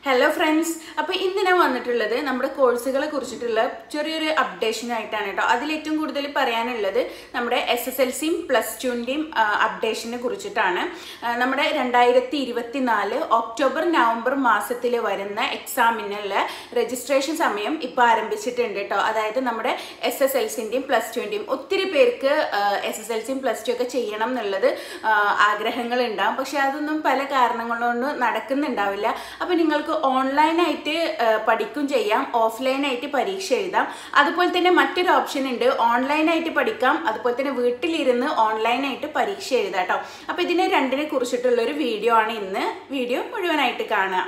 hello friends അപ്പോൾ ഇന്ന് ഞാൻ വന്നിട്ടുള്ളത് നമ്മുടെ കോഴ്സുകളെ കുറിച്ചിട്ടുള്ള ചെറിയൊരു അപ്ഡേഷൻ ആയിട്ടാണ് കേട്ടോ അതിൽ ഏറ്റവും കൂടുതൽ പറയാനുള്ളത് നമ്മുടെ എസ് എസ് എൽ സിയും പ്ലസ് ടുവിൻ്റെയും അപ്ഡേഷനെ കുറിച്ചിട്ടാണ് ആ, നമ്മുടെ രണ്ടായിരത്തി ഇരുപത്തി നാല് ഒക്ടോബർ നവംബർ മാസത്തിൽ വരുന്ന എക്സാമിനുള്ള രജിസ്ട്രേഷൻ സമയം ഇപ്പോൾ ആരംഭിച്ചിട്ടുണ്ട് കേട്ടോ അതായത് നമ്മുടെ എസ് എസ് എൽ സിൻ്റെയും പ്ലസ് ടുവിൻ്റെയും ഒത്തിരി പേർക്ക് എസ് എസ് എൽ സിയും പ്ലസ് ടു ഒക്കെ ചെയ്യണം എന്നുള്ളത് ആഗ്രഹങ്ങൾ ഉണ്ടാവും പക്ഷെ അതൊന്നും പല കാരണങ്ങൾ കൊണ്ട് നടക്കുന്നുണ്ടാവില്ല അപ്പോൾ നിങ്ങൾക്ക് ഓൺലൈനായിട്ട് പഠിക്കും ചെയ്യാം ഓഫ്ലൈനായിട്ട് പരീക്ഷ എഴുതാം അതുപോലെ തന്നെ മറ്റൊരു ഓപ്ഷൻ ഉണ്ട് ഓൺലൈനായിട്ട് പഠിക്കാം അതുപോലെ തന്നെ വീട്ടിലിരുന്ന് ഓൺലൈനായിട്ട് പരീക്ഷ എഴുതാം കേട്ടോ അപ്പോൾ ഇതിനെ രണ്ടിനെ കുറിച്ചിട്ടുള്ള ഒരു വീഡിയോ ആണ് ഇന്ന് വീഡിയോ മുഴുവനായിട്ട് കാണുക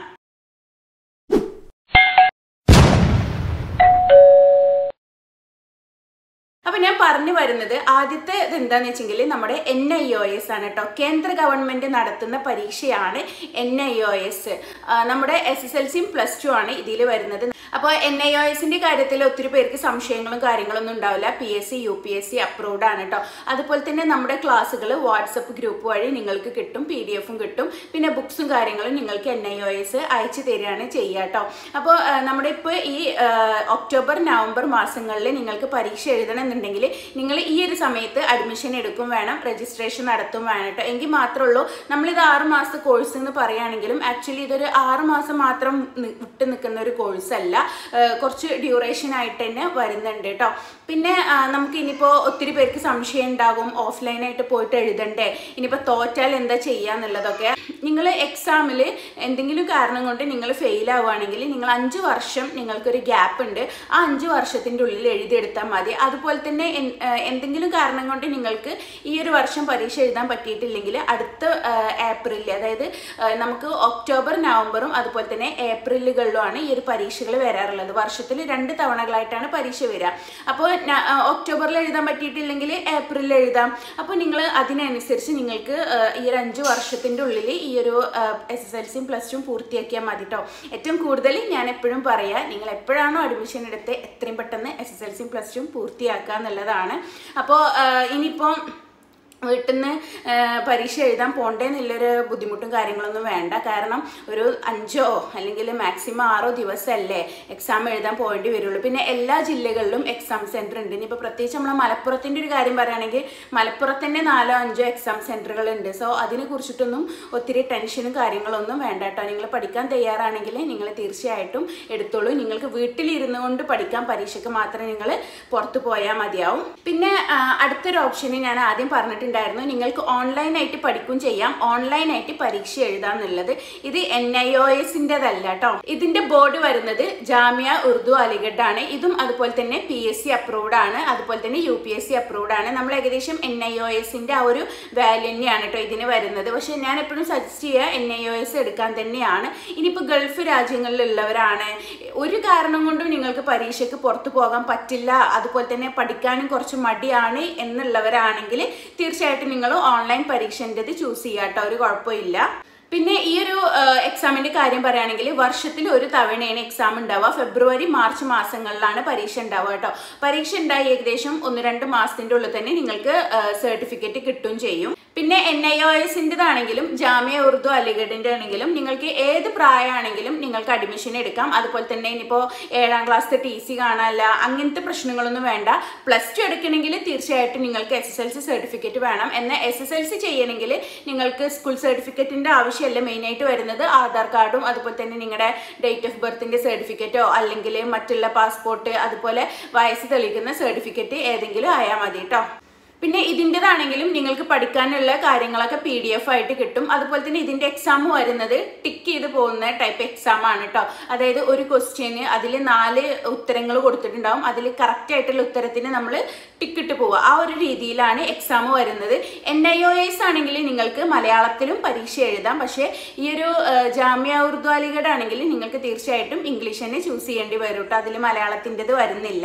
അപ്പൊ ഞാൻ പറഞ്ഞു വരുന്നത് ആദ്യത്തെ ഇത് എന്താന്ന് വെച്ചെങ്കിൽ നമ്മുടെ എൻ ഐ ഒ എസ് ആണ് കേട്ടോ കേന്ദ്ര ഗവൺമെന്റ് നടത്തുന്ന പരീക്ഷയാണ് എൻ ഐ ഒ എസ് നമ്മുടെ എസ് എസ് എൽ സിയും പ്ലസ് ടു ആണ് ഇതിൽ വരുന്നത് അപ്പോൾ എൻ ഐ ഒ എസിന്റെ കാര്യത്തിൽ ഒത്തിരി പേർക്ക് സംശയങ്ങളും കാര്യങ്ങളൊന്നും ഉണ്ടാവില്ല P S C U P S C approved ആണ് കേട്ടോ അതുപോലെ തന്നെ നമ്മുടെ ക്ലാസ്സുകൾ വാട്സപ്പ് ഗ്രൂപ്പ് വഴി നിങ്ങൾക്ക് കിട്ടും പി ഡി എഫും കിട്ടും പിന്നെ ബുക്സും കാര്യങ്ങളും നിങ്ങൾക്ക് എൻ ഐ ഒ എസ് അയച്ചു തരികയാണ് ചെയ്യുക കേട്ടോ അപ്പോൾ നമ്മുടെ ഇപ്പോൾ ഈ ആ, ഒക്ടോബർ നവംബർ മാസങ്ങളിൽ നിങ്ങൾക്ക് പരീക്ഷ എഴുതണമെന്നുണ്ടെങ്കിൽ നിങ്ങൾ ഈ ഒരു സമയത്ത് അഡ്മിഷൻ എടുക്കും വേണം രജിസ്ട്രേഷൻ നടത്തും വേണം കേട്ടോ എങ്കിൽ മാത്രമേ ഉള്ളൂ നമ്മളിത് ആറ് മാസത്തെ കോഴ്സ് എന്ന് പറയുകയാണെങ്കിലും ആക്ച്വലി ഇതൊരു ആറ് മാസം മാത്രം നി- വിട്ട് നിൽക്കുന്ന ഒരു കോഴ്സ് അല്ല ആ, കുറച്ച് ഡ്യൂറേഷൻ ആയിട്ട് തന്നെ വരുന്നുണ്ട് കേട്ടോ പിന്നെ ആ, നമുക്ക് ഇനിയിപ്പോൾ ഒത്തിരി പേർക്ക് സംശയം ഉണ്ടാകും ഓഫ്ലൈനായിട്ട് പോയിട്ട് എഴുതണ്ടേ ഇനിയിപ്പോൾ തോറ്റാൽ എന്താ ചെയ്യാന്നുള്ളതൊക്കെ നിങ്ങൾ എക്സാമിൽ എന്തെങ്കിലും കാരണം കൊണ്ട് നിങ്ങൾ ഫെയിൽ ആവുകയാണെങ്കിൽ നിങ്ങൾ അഞ്ച് വർഷം നിങ്ങൾക്കൊരു ഗ്യാപ്പ് ഉണ്ട് ആ അഞ്ച് വർഷത്തിൻ്റെ ഉള്ളിൽ എഴുതിയെടുത്താൽ മതി അതുപോലെ തന്നെ എൻ- ആ, എന്തെങ്കിലും കാരണം കൊണ്ട് നിങ്ങൾക്ക് ഈ ഒരു വർഷം പരീക്ഷ എഴുതാൻ പറ്റിയിട്ടില്ലെങ്കിൽ അടുത്ത ഏപ്രിലിൽ അതായത് ആ, നമുക്ക് ഒക്ടോബർ നവംബറും അതുപോലെ തന്നെ ഏപ്രിലുകളിലുമാണ് ഈ ഒരു പരീക്ഷകൾ വരാറുള്ളത് വർഷത്തിൽ രണ്ട് തവണകളായിട്ടാണ് പരീക്ഷ വരിക അപ്പോൾ ഒക്ടോബറിൽ എഴുതാൻ പറ്റിയിട്ടില്ലെങ്കിൽ ഏപ്രിലിൽ എഴുതാം അപ്പോൾ നിങ്ങൾ അതിനനുസരിച്ച് നിങ്ങൾക്ക് ആ, ഈ ഒരു അഞ്ച് വർഷത്തിൻ്റെ ഉള്ളിൽ ഈ ഒരു എസ് എസ് എൽ സിയും പ്ലസ് ടും പൂർത്തിയാക്കിയാൽ മതി കേട്ടോ ഏറ്റവും കൂടുതൽ ഞാൻ എപ്പോഴും പറയാ നിങ്ങൾ എപ്പോഴാണോ അഡ്മിഷൻ എടുത്ത് എത്രയും പെട്ടെന്ന് എസ് എസ് എൽ സിയും പ്ലസ് ടും പൂർത്തിയാക്കുക എന്നുള്ളതാണ് അപ്പോൾ ഇനിയിപ്പം വീട്ടിൽ നിന്ന് പരീക്ഷ എഴുതാൻ പോണ്ടേന്നുള്ളൊരു ബുദ്ധിമുട്ടും കാര്യങ്ങളൊന്നും വേണ്ട കാരണം ഒരു അഞ്ചോ അല്ലെങ്കിൽ മാക്സിമം ആറോ ദിവസമല്ലേ എക്സാം എഴുതാൻ പോകേണ്ടി വരുള്ളൂ പിന്നെ എല്ലാ ജില്ലകളിലും എക്സാം സെൻറ്റർ ഉണ്ട് ഇനിയിപ്പോൾ പ്രത്യേകിച്ച് നമ്മളെ മലപ്പുറത്തിൻ്റെ ഒരു കാര്യം പറയുകയാണെങ്കിൽ മലപ്പുറത്തിൻ്റെ നാലോ അഞ്ചോ എക്സാം സെൻറ്ററുകൾ ഉണ്ട് സോ അതിനെ കുറിച്ചിട്ടൊന്നും ഒത്തിരി ടെൻഷനും കാര്യങ്ങളൊന്നും വേണ്ട കേട്ടോ നിങ്ങൾ പഠിക്കാൻ തയ്യാറാണെങ്കിൽ നിങ്ങൾ തീർച്ചയായിട്ടും എടുത്തോളൂ നിങ്ങൾക്ക് വീട്ടിലിരുന്നു കൊണ്ട് പഠിക്കാൻ പരീക്ഷയ്ക്ക് മാത്രമേ നിങ്ങൾ പുറത്ത് പോയാൽ മതിയാവും പിന്നെ ആ, അടുത്തൊരു ഓപ്ഷന് ഞാൻ ആദ്യം പറഞ്ഞിട്ടുണ്ടായിരുന്നു നിങ്ങൾക്ക് ഓൺലൈനായിട്ട് പഠിക്കും ചെയ്യാം ഓൺലൈനായിട്ട് പരീക്ഷ എഴുതാന്നുള്ളത് ഇത് എൻ ഐ ഒ എസിൻ്റെതല്ല കേട്ടോ ഇതിന്റെ ബോർഡ് വരുന്നത് ജാമിയ ഉറുദു അലിഗഡ് ആണ് ഇതും അതുപോലെ തന്നെ പി എസ് സി അപ്രൂവ്ഡ് ആണ് അതുപോലെ തന്നെ U P S C approved ആണ് നമ്മൾ ഏകദേശം എൻ ഐ ഒ എസിന്റെ ആ ഒരു വാല്യൂ തന്നെയാണ് കേട്ടോ ഇതിന് വരുന്നത് പക്ഷെ ഞാൻ എപ്പോഴും സജസ്റ്റ് ചെയ്യുക എൻ ഐ ഒ എസ് എടുക്കാൻ തന്നെയാണ് ഇനിയിപ്പോൾ ഗൾഫ് രാജ്യങ്ങളിലുള്ളവരാണ് ഒരു കാരണം കൊണ്ടും നിങ്ങൾക്ക് പരീക്ഷയ്ക്ക് പുറത്തു പോകാൻ പറ്റില്ല അതുപോലെ തന്നെ പഠിക്കാനും കുറച്ച് മടിയാണ് എന്നുള്ളവരാണെങ്കിൽ തീർച്ചയായിട്ടും നിങ്ങൾ ഓൺലൈൻ പരീക്ഷൻ്റെത് ചൂസ് ചെയ്യുക കേട്ടോ ഒരു കുഴപ്പമില്ല പിന്നെ ഈ ഒരു എക്സാമിന്റെ കാര്യം പറയുകയാണെങ്കിൽ വർഷത്തിൽ ഒരു തവണയാണ് എക്സാം ഉണ്ടാവുക ഫെബ്രുവരി മാർച്ച് മാസങ്ങളിലാണ് പരീക്ഷ ഉണ്ടാവുക കേട്ടോ പരീക്ഷ ഉണ്ടായി ഏകദേശം ഒന്ന് രണ്ട് മാസത്തിന്റെ ഉള്ളിൽ തന്നെ നിങ്ങൾക്ക് സർട്ടിഫിക്കറ്റ് കിട്ടും ചെയ്യും പിന്നെ എൻ ഐ ഒ എസിൻ്റെതാണെങ്കിലും ജാമ്യ ഉറുദു അലിഗഡിൻ്റെ ആണെങ്കിലും നിങ്ങൾക്ക് ഏത് പ്രായമാണെങ്കിലും നിങ്ങൾക്ക് അഡ്മിഷൻ എടുക്കാം അതുപോലെ തന്നെ ഇനിയിപ്പോൾ ഏഴാം ക്ലാസ്സിലെ ടി സി കാണാനല്ല അങ്ങനത്തെ പ്രശ്നങ്ങളൊന്നും വേണ്ട പ്ലസ് ടു എടുക്കണമെങ്കിൽ തീർച്ചയായിട്ടും നിങ്ങൾക്ക് S S L C certificate വേണം എന്നാൽ എസ് എസ് എൽ സി ചെയ്യണമെങ്കിൽ നിങ്ങൾക്ക് സ്കൂൾ സർട്ടിഫിക്കറ്റിൻ്റെ ആവശ്യമല്ല മെയിനായിട്ട് വരുന്നത് ആധാർ കാർഡും അതുപോലെ തന്നെ നിങ്ങളുടെ ഡേറ്റ് ഓഫ് ബർത്തിൻ്റെ സർട്ടിഫിക്കറ്റോ അല്ലെങ്കിൽ മറ്റുള്ള പാസ്പോർട്ട് അതുപോലെ വയസ്സ് തെളിയിക്കുന്ന സർട്ടിഫിക്കറ്റ് ഏതെങ്കിലും ആയാൽ മതി കേട്ടോ പിന്നെ ഇതിൻ്റെതാണെങ്കിലും നിങ്ങൾക്ക് പഠിക്കാനുള്ള കാര്യങ്ങളൊക്കെ പി ഡി എഫ് ആയിട്ട് കിട്ടും അതുപോലെ തന്നെ ഇതിൻ്റെ എക്സാം വരുന്നത് ടിക്ക് ചെയ്ത് പോകുന്ന ടൈപ്പ് എക്സാം ആണ് കേട്ടോ അതായത് ഒരു ക്വസ്റ്റ്യന് അതിൽ നാല് ഉത്തരങ്ങൾ കൊടുത്തിട്ടുണ്ടാവും അതിൽ കറക്റ്റ് ആയിട്ടുള്ള ഉത്തരത്തിന് നമ്മൾ ടിക്ക് ഇട്ട് പോവുക ആ ഒരു രീതിയിലാണ് എക്സാം വരുന്നത് എൻ ഐ ഒ എസ് ആണെങ്കിൽ നിങ്ങൾക്ക് മലയാളത്തിലും പരീക്ഷ എഴുതാം പക്ഷേ ഈ ഒരു ആ, ജാമ്യ ഉറുദു അലിഗഡ് ആണെങ്കിൽ നിങ്ങൾക്ക് തീർച്ചയായിട്ടും ഇംഗ്ലീഷ് തന്നെ ചൂസ് ചെയ്യേണ്ടി വരും കേട്ടോ അതിൽ മലയാളത്തിൻ്റെത് വരുന്നില്ല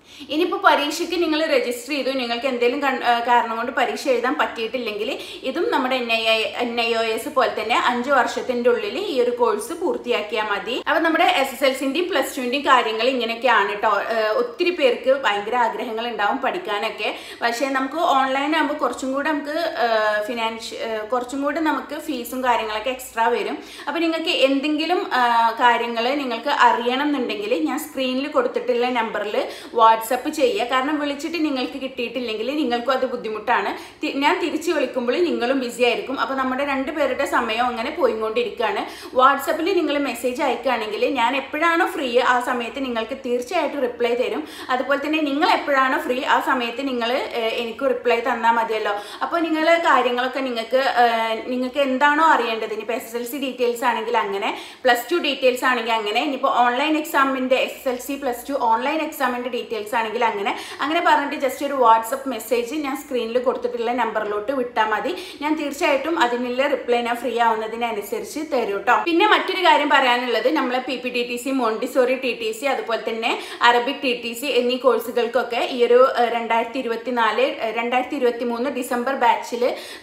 ഇനിയിപ്പോൾ പരീക്ഷയ്ക്ക് നിങ്ങൾ രജിസ്റ്റർ ചെയ്തു നിങ്ങൾക്ക് എന്തെങ്കിലും കൺ- ആ, കാരണം കൊണ്ട് പരീക്ഷ എഴുതാൻ പറ്റിയിട്ടില്ലെങ്കിൽ ഇതും നമ്മുടെ N I N I O S പോലെ തന്നെ അഞ്ച് വർഷത്തിന്റെ ഉള്ളിൽ ഈ ഒരു കോഴ്സ് പൂർത്തിയാക്കിയാൽ മതി അപ്പൊ നമ്മുടെ എസ് എസ് എൽ സിന്റെയും പ്ലസ് ടുവിന്റെയും കാര്യങ്ങൾ ഇങ്ങനെയൊക്കെയാണ് കേട്ടോ ഒത്തിരി പേർക്ക് ഭയങ്കര ആഗ്രഹങ്ങൾ ഉണ്ടാവും പഠിക്കാനൊക്കെ പക്ഷേ നമുക്ക് ഓൺലൈൻ ആകുമ്പോൾ കുറച്ചും കൂടെ നമുക്ക് ഫിനാൻഷ്യ കുറച്ചും കൂടെ നമുക്ക് ഫീസും കാര്യങ്ങളൊക്കെ എക്സ്ട്രാ വരും അപ്പോൾ നിങ്ങൾക്ക് എന്തെങ്കിലും കാര്യങ്ങൾ നിങ്ങൾക്ക് അറിയണം എന്നുണ്ടെങ്കിൽ ഞാൻ സ്ക്രീനിൽ കൊടുത്തിട്ടുള്ള നമ്പറിൽ വാട്സപ്പ് ചെയ്യുക കാരണം വിളിച്ചിട്ട് നിങ്ങൾക്ക് കിട്ടിയിട്ടില്ലെങ്കിൽ നിങ്ങൾക്കും അത് ബുദ്ധിമുട്ടാണ് തി- ഞാൻ തിരിച്ച് വിളിക്കുമ്പോൾ നിങ്ങളും ബിസി ആയിരിക്കും അപ്പോൾ നമ്മുടെ രണ്ട് പേരുടെ സമയം അങ്ങനെ പോയിക്കൊണ്ടിരിക്കുകയാണ് വാട്സപ്പിൽ നിങ്ങൾ മെസ്സേജ് അയക്കുകയാണെങ്കിൽ ഞാൻ എപ്പോഴാണോ ഫ്രീ ആ സമയത്ത് നിങ്ങൾക്ക് തീർച്ചയായിട്ടും റിപ്ലൈ തരും അതുപോലെ തന്നെ നിങ്ങൾ എപ്പോഴാണോ ഫ്രീ ആ സമയത്ത് നിങ്ങൾ എനിക്ക് റിപ്ലൈ തന്നാൽ മതിയല്ലോ അപ്പോൾ നിങ്ങൾ കാര്യങ്ങളൊക്കെ നിങ്ങൾക്ക് ഏഹ്, നിങ്ങൾക്ക് എന്താണോ അറിയേണ്ടത് ഇനിയിപ്പോൾ S S L C details ആണെങ്കിൽ അങ്ങനെ പ്ലസ് ടു ഡീറ്റെയിൽസ് ആണെങ്കിൽ അങ്ങനെ ഇനിയിപ്പോൾ ഓൺലൈൻ എക്സാമിൻ്റെ S S L C plus two online എക്സാമിൻ്റെ ഡീറ്റെയിൽസ് ആണെങ്കിൽ അങ്ങനെ അങ്ങനെ പറഞ്ഞിട്ട് ജസ്റ്റ് ഒരു വാട്സപ്പ് മെസ്സേജ് ഞാൻ സ്ക്രീനിൽ കൊടുത്തിട്ടുള്ള നമ്പറിലോട്ട് വിട്ടാൽ മതി ഞാൻ തീർച്ചയായിട്ടും അതിനുള്ള റിപ്ലൈ ഞാൻ ഫ്രീ ആവുന്നതിനനുസരിച്ച് തരും കേട്ടോ പിന്നെ മറ്റൊരു കാര്യം പറയാനുള്ളത് നമ്മളെ P P T T C montessori T T C അതുപോലെ തന്നെ അറബിക് ടി ടി സി എന്നീ കോഴ്സുകൾക്കൊക്കെ ഈ ഒരു രണ്ടായിരത്തി ഇരുപത്തി നാല് രണ്ടായിരത്തി ഇരുപത്തി മൂന്ന് ഡിസംബർ ബാച്ചിൽ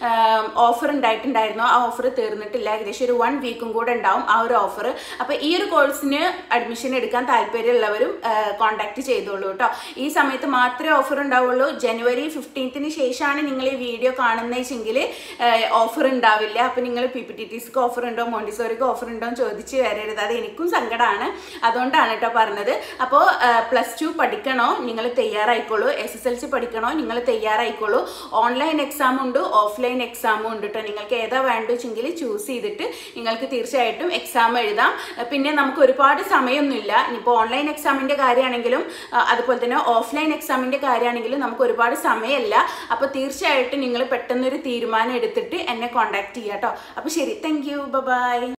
ഓഫർ ഉണ്ടായിട്ടുണ്ടായിരുന്നു ആ ഓഫർ തീർന്നിട്ടില്ല ഏകദേശം ഒരു വൺ വീക്കും കൂടെ ഉണ്ടാവും ആ ഒരു ഓഫർ അപ്പോൾ ഈ ഒരു കോഴ്സിന് അഡ്മിഷൻ എടുക്കാൻ താല്പര്യമുള്ളവരും കോൺടാക്ട് ചെയ്തോളൂ കേട്ടോ ഈ സമയത്ത് മാത്രമേ ഓഫർ ഉണ്ടാവുള്ളൂ ജനുവരി ഫിഫ്റ്റീൻത്തിന് ശേഷമാണ് നിങ്ങൾ ഈ വീഡിയോ കാണുന്നതെങ്കിൽ ഓഫർ ഉണ്ടാവില്ല അപ്പോൾ നിങ്ങൾ പി പി ടി ടി സിക്ക് ഓഫർ ഉണ്ടോ മോണ്ടിസോറിക്ക് ഓഫർ ഉണ്ടോ എന്ന് ചോദിച്ച് വരരുത് അത് എനിക്കും സങ്കടമാണ് അതുകൊണ്ടാണ് കേട്ടോ പറഞ്ഞത് അപ്പോൾ പ്ലസ് ടു പഠിക്കണോ നിങ്ങൾ തയ്യാറായിക്കോളൂ എസ് എസ് എൽ സി പഠിക്കണോ നിങ്ങൾ തയ്യാറായിക്കോളൂ ഓൺലൈൻ എക്സാം ഉണ്ട് ഓഫ്ലൈൻ എക്സാമും ഉണ്ട് കേട്ടോ നിങ്ങൾക്ക് ഏതാ വേണ്ടതെങ്കിൽ ചൂസ് ചെയ്തിട്ട് നിങ്ങൾക്ക് തീർച്ചയായിട്ടും എക്സാം എഴുതാം പിന്നെ നമുക്ക് ഒരുപാട് സമയമൊന്നുമില്ല ഇനിയിപ്പോൾ ഓൺലൈൻ എക്സാമിൻ്റെ കാര്യമാണെങ്കിലും ആ, അതുപോലെ തന്നെ ഓഫ്ലൈൻ എക്സാമിൻ്റെ കാര്യമാണെങ്കിലും നമുക്ക് ഒരുപാട് സമയമല്ല അപ്പോൾ തീർച്ചയായിട്ടും നിങ്ങൾ പെട്ടെന്നൊരു തീരുമാനം എടുത്തിട്ട് എന്നെ കോൺടാക്ട് ചെയ്യാം കേട്ടോ അപ്പോൾ ശരി താങ്ക് യു ബൈ